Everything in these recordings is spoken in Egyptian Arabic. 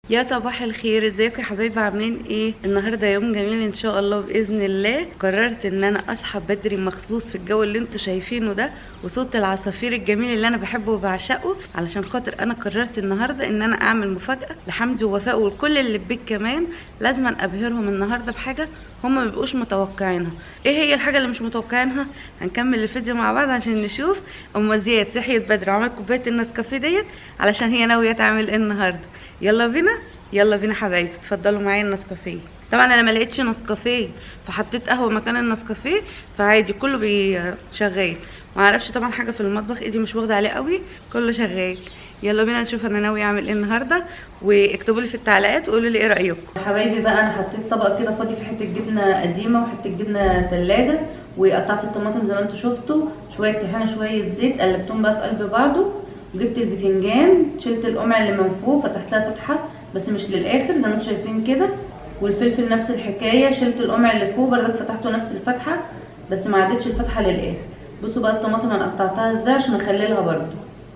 يا صباح الخير ازيكم يا حبايبي عاملين ايه النهارده يوم جميل ان شاء الله باذن الله قررت ان انا اصحى بدري مخصوص في الجو اللي انتوا شايفينه ده وصوت العصافير الجميل اللي انا بحبه وبعشقه علشان خاطر انا قررت النهارده ان انا اعمل مفاجاه لحمدي ووفاء والكل اللي في البيت كمان لازم ابهرهم النهارده بحاجه هم ما بيبقوش متوقعينها ايه هي الحاجه اللي مش متوقعينها هنكمل الفيديو مع بعض عشان نشوف ام زياد صحيت بدري وعملت كوبايه النسكافيه ديت علشان هي ناويه تعمل ايه النهارده يلا بينا يلا بينا حبايبي اتفضلوا معايا النسكافيه طبعا انا ما لقيتش نسكافيه فحطيت قهوه مكان النسكافيه فعادي كله بيشغال ما اعرفش طبعا حاجه في المطبخ ايدي مش واخده عليه قوي كله شغال يلا بينا نشوف انا ناوي اعمل ايه النهارده واكتبوا لي في التعليقات وقولوا لي ايه رايكم حبايبي بقى انا حطيت طبق كده فاضي في حته جبنه قديمه وحته جبنه ثلاجه وقطعت الطماطم زي ما انتم شفتوا شويه طحينه شويه زيت قلبتهم بقى في قلب بعضه وجبت البتنجان شلت القمع اللي من فوق فتحتها فتحه بس مش للاخر زي ما انتم شايفين كده والفلفل نفس الحكايه شلت القمع اللي فوق بردك فتحته نفس الفتحه بس ما عدتش الفتحه للاخر بصوا بقى الطماطم انا قطعتها ازاي عشان اخللها برده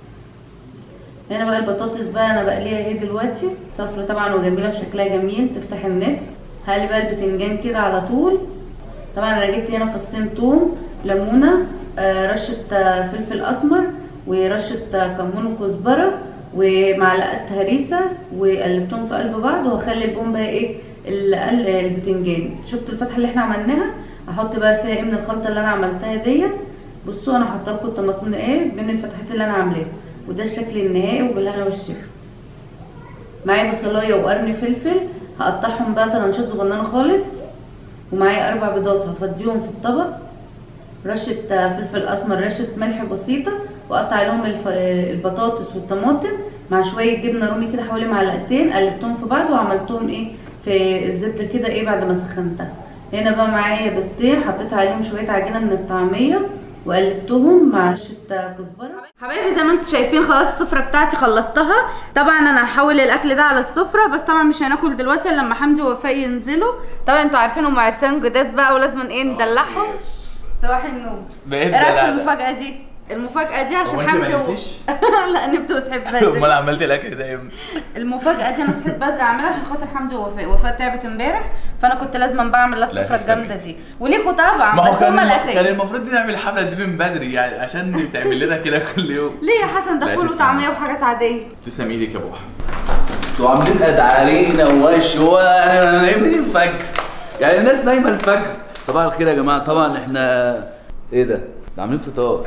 هنا بقى البطاطس بقى انا بقليها اهي دلوقتي صفرة طبعا وجميله بشكلها جميل تفتح النفس هقلي بقى البتنجان كده على طول طبعا انا جبت هنا فصين توم ليمونه آه رشه آه فلفل اسمر ورشه آه كمون وكزبره ومعلقه هريسه وقلبتهم في قلب بعض وهخلي بهم بقى ايه البتنجان شفتوا الفتحه اللي احنا عملناها هحط بقى فيها ايه من الخلطه اللي انا عملتها ديت بصوا انا حاطه لكم الطماطم ايه بين الفتحات اللي انا عاملاها وده الشكل النهائي وبالهنا والشفا معايا بصلايه وقرن فلفل هقطعهم بقى طرنشات صغننه خالص ومعايا اربع بيضات هفضيهم في الطبق رشه فلفل اسمر رشه ملح بسيطه واقطع عليهم البطاطس والطماطم مع شويه جبنه رومي كده حوالي معلقتين قلبتهم في بعض وعملتهم ايه في الزبده كده ايه بعد ما سخنتها هنا بقى معايا بيضتين حطيت عليهم شويه عجينه من الطعميه وقلبتهم مع رشه كزبره حبايبي زي ما انتم شايفين خلاص السفره بتاعتي خلصتها طبعا انا هحول الاكل ده على السفره بس طبعا مش هناكل دلوقتي الا لما حمدي ووفاء ينزلوا طبعا انتوا عارفين هم عرسان جداد بقى ولازم ايه ندلعهم صباح النور بقيت ايه رايك في دلع. المفاجاه دي المفاجاه دي هو عشان انت ما حمدي و... نمتيش؟ لا نمت وصحيت بدري امال عملت الاكل ده امتى؟ المفاجاه دي انا صحيت بدري اعملها عشان خاطر حمدي ووفاء وفاء تعبت امبارح فانا كنت لازم بعمل لها السفره تسلمي. الجامده دي وليكوا طبعا ما هو بس كان هم كان الاساس المفروض نعمل الحفله دي من بدري يعني عشان تعمل لنا كده كل يوم ليه يا حسن ده لا، فول تسلم. وطعميه وحاجات عاديه تسلم ايدك يا بوحه انتوا عاملين ازعارينا ووش هو انا نايمين الفجر يعني الناس نايمه الفجر صباح الخير يا جماعه طبعا احنا ايه ده؟ ده عاملين فطار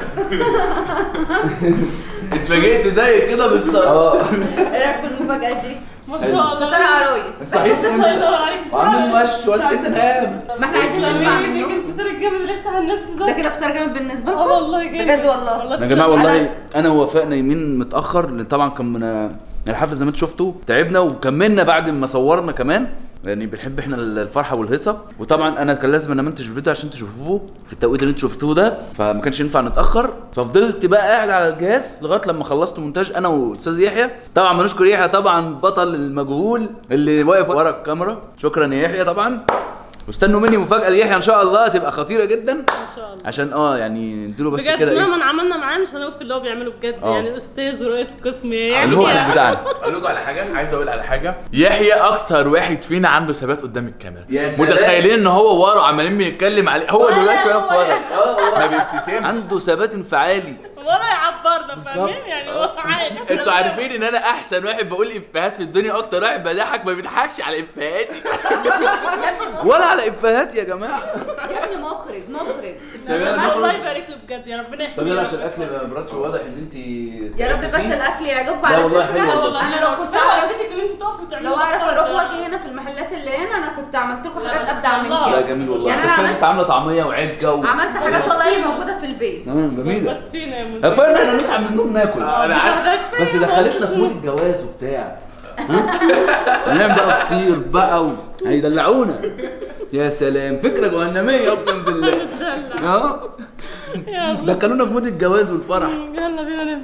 اتفاجئت زي كده بالظبط اه ايه رايك في المفاجاه دي ما شاء الله فطار عرايس انت صحيت الله ينور عليك وعاملين وش وانا عايز انام ما احنا عايزين نشبع تسلمي منه ايدك الفطار الجامد اللي يفتح النفس ده ده كده فطار جامد بالنسبه لكم اه والله جامد بجد والله يا جماعه والله أنا- انا ووفاء نايمين متاخر لان طبعا كان من الحفله زي ما انتم شفتوا تعبنا وكملنا بعد ما صورنا كمان يعني بنحب احنا الفرحه والهيصه وطبعا انا كان لازم انام منتج الفيديو عشان تشوفوه في التوقيت اللي انتوا شفتوه ده فما كانش ينفع نتاخر ففضلت بقى قاعد على الجهاز لغايه لما خلصت مونتاج انا واستاذ يحيى طبعا بنشكر يحيى طبعا بطل المجهول اللي واقف ورا الكاميرا شكرا يا يحيى طبعا واستنوا مني مفاجاه ليحيى ان شاء الله هتبقى خطيره جدا ما شاء الله عشان اه يعني نديله بس بجد كده ايه مهما عملنا معاه مش هنوقف اللي هو بيعمله بجد اه. يعني استاذ ورئيس قسم يعني المخرج بتاعنا اقول لكم على حاجه عايز اقول على حاجه يحيى اكتر واحد فينا عنده ثبات قدام الكاميرا يا سلام. متخيلين ان هو ورا عمالين بنتكلم عليه هو دلوقتي واقف ورا ما بيبتسمش عنده ثبات انفعالي ولا يعبرنا فاهمين يعني هو عادي انتوا عارفين ان انا احسن واحد بقول افيهات في الدنيا اكتر واحد بضحك ما بيضحكش على افيهاتي ولا على افيهات يا جماعه يا ابني مخرج مخرج طب يلا بس نخرج. الله يبارك له بجد يا ربنا يحميه طب يلا عشان الاكل ما براتش واضح ان انت يا رب بس الاكل يعجبكم لا على والله فكره حلو اه والله انا لو كنت فعلا اعرف عجبتك ان انت تقفي وتعملي لو اعرف الفطار اروح ده. واجي هنا في المحلات اللي هنا انا كنت عملت لكم لا حاجات بس ابدع من الله. لا كده جميل والله يعني يعني أنا انا عملت- كنت عامله طعميه وعجه و... عملت حاجات والله اللي موجوده في البيت تمام جميله ظبطتينا يا يا مدير فندم احنا نصحى من النوم ناكل انا عارف بس دخلتنا في مود الجواز وبتاع ها؟ هنعمل بقى فطير بقى و... هيدلعونا يا سلام فكره جهنميه اقسم بالله اه يلا دخلونا في مود الجواز والفرح يلا بينا نبدا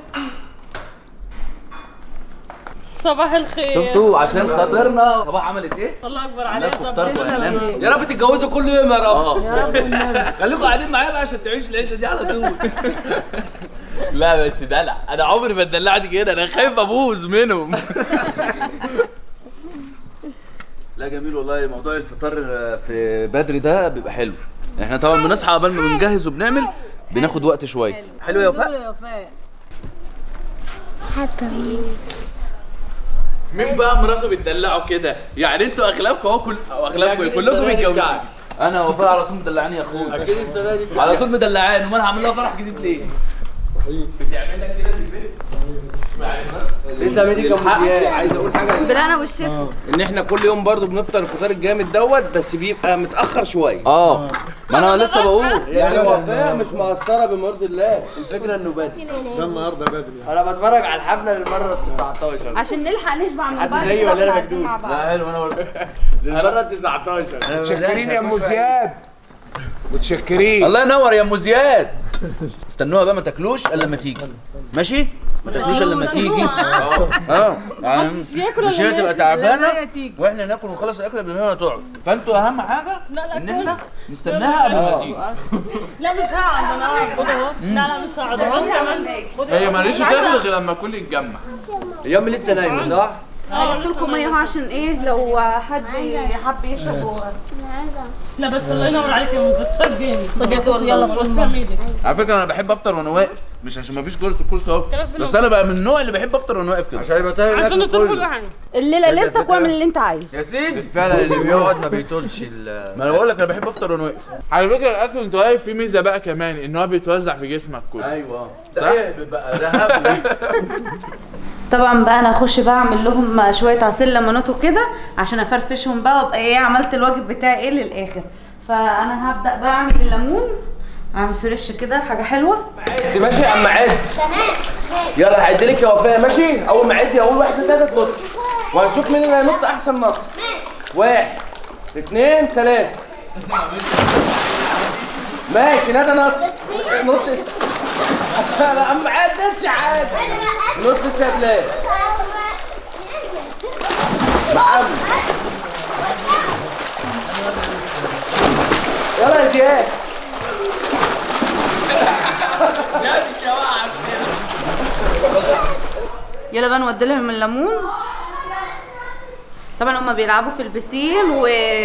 صباح الخير شفتوا عشان خاطرنا صباح عملت ايه؟ الله اكبر عملنا عليك لكم فطار وهننام تسلم يا رب تتجوزوا كل يوم يا رب يا رب والنبي خليكم قاعدين معايا بقى عشان تعيش العيشه دي على طول لا بس دلع انا عمري ما اتدلعت كده انا خايف ابوظ منهم جميل والله موضوع الفطار في بدري ده بيبقى حلو احنا طبعا بنصحى قبل ما بنجهز وبنعمل بناخد وقت شويه حلو يا وفاء يا وفاء حتى مين بقى مراته بتدلعه كده يعني انتوا اغلبكم اهو كل او اغلبكم إيه؟ كلكم متجوزين انا وفاء على طول مدلعاني يا اخويا اكيد السنه دي على طول مدلعاني امال هعمل لها فرح جديد ليه بتعمل لك كده في البيت لسه ميدي كمبوزيات عايز اقول حاجه بالهنا والشفا ان احنا كل يوم برضو بنفطر الفطار الجامد دوت بس بيبقى متاخر شويه اه ما انا لسه بقول يعني وفاء مش مقصره بمرض الله الفكره انه بدري انا بتفرج على الحفله للمره ال 19 عشان نلحق نشبع من حد بعض زيي كده ولا أنا وقاعدين مجنون؟ مع بعض. لا حلو انا برضه للمره ال 19 متشكرين يا ام زياد متشكرين الله ينور يا ام زياد استنوها بقى ما تاكلوش الا لما تيجي ماشي ما تاكلوش الا لما تيجي اه اه يعني ياكل مش إلا هي تبقى لما- تعبانه لما هي تيجي. واحنا ناكل ونخلص الاكل قبل ما هي تقعد فانتوا اهم حاجه لا، لا، ان كل. احنا نستناها قبل ما تيجي لا مش هقعد انا هقعد خد اهو لا لا مش هقعد اهو كمان خد هي اهو. ماليش تاكل غير لما كل يتجمع اليوم لسه نايمه صح؟ انا جبت لكم ميه اهو عشان ايه لو حد حب يشرب لا بس الله ينور عليك يا مزفر جامد بجد والله يلا خلاص ايدك على فكره انا بحب افطر وانا واقف مش عشان ما فيش كرسي كرسي اهو كرسي بس موجود. انا بقى من النوع اللي بحب افطر وانا واقف كده عشان يبقى طاير عشان الاكل نطلب كل كله حاجه الليله ليلتك واعمل اللي انت عايزه يا سيدي فعلا اللي بيقعد ما بيطولش ال ما انا بقول لك انا بحب افطر وانا واقف على فكره الاكل وانت واقف فيه ميزه بقى كمان ان هو بيتوزع في جسمك كله ايوه ده ايه بقى ده هبل طبعا بقى انا هخش بقى اعمل لهم شويه عصير ليمونات وكده عشان افرفشهم بقى وابقى ايه عملت الواجب بتاعي ايه للاخر فانا هبدا بقى اعمل الليمون اعمل فريش كده حاجه حلوه انت ماشي يا عم عد يلا هعد لك يا وفاء ماشي اول ما عدي اول واحد ثلاثه تنط وهنشوف مين اللي هينط احسن نط واحد اثنين ثلاثه ماشي ندى نط نط لا عم عدتش عادي نط التابلات معاهم يلا يا زياد يلا بقى نودي لهم الليمون طبعا هما بيلعبوا في البسين و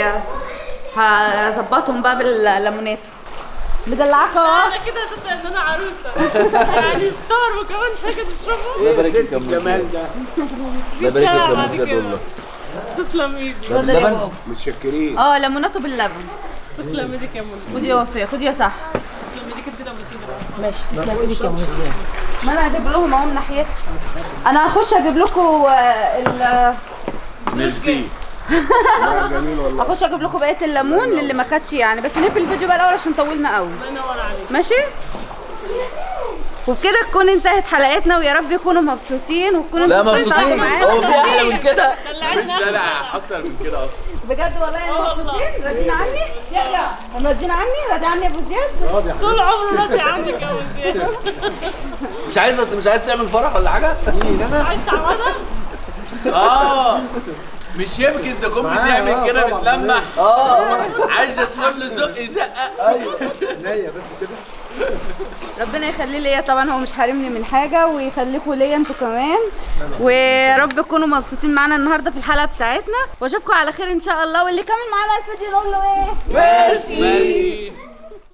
هظبطهم بقى بالليمونات مدلعاك اهو انا كده هصدق ان انا عروسه يعني فطار وكمان حاجه تشربها الله يبارك فيك يا أم الجمال زياد. ده الله يبارك فيك يا بعد أم زياد كده. والله تسلم ايدك ده اتفضل يا باللبن بابا متشكرين اه ليموناته باللبن تسلم ايدك يا منى خدي يا وفاء خدي يا صح تسلم ايدك انت كده بس ما انا هجيب لهم اهو من ناحيتي انا هخش اجيب لكم آه، ال ميرسي هخش اجيب لكم بقيه الليمون للي ما خدش يعني بس نقفل الفيديو بقى الاول عشان طولنا قوي الله ينور عليك ماشي وبكده تكون انتهت حلقتنا ويا رب يكونوا مبسوطين وتكونوا لا انتوا مبسوطين استمتعتوا معانا. هو في احلى من كده مش دلعتنا دلع اكتر من كده اصلا بجد والله يا مبسوطين راضيين عني راضيين عني راضي عني يا ابو زياد طول عمره راضي عنك يا وزير مش عايز مش عايز تعمل فرح ولا حاجه عايز تعوضها اه مش يمكن تكون بتعمل كده بتلمح اه عايزه تقول له زق زقه ربنا يخليه ليا طبعا هو مش حارمني من حاجه ويخليكوا ليا انتوا كمان ويا رب تكونوا مبسوطين معانا النهارده في الحلقه بتاعتنا واشوفكم على خير ان شاء الله واللي كمل معانا الفيديو نقول له ايه ميرسي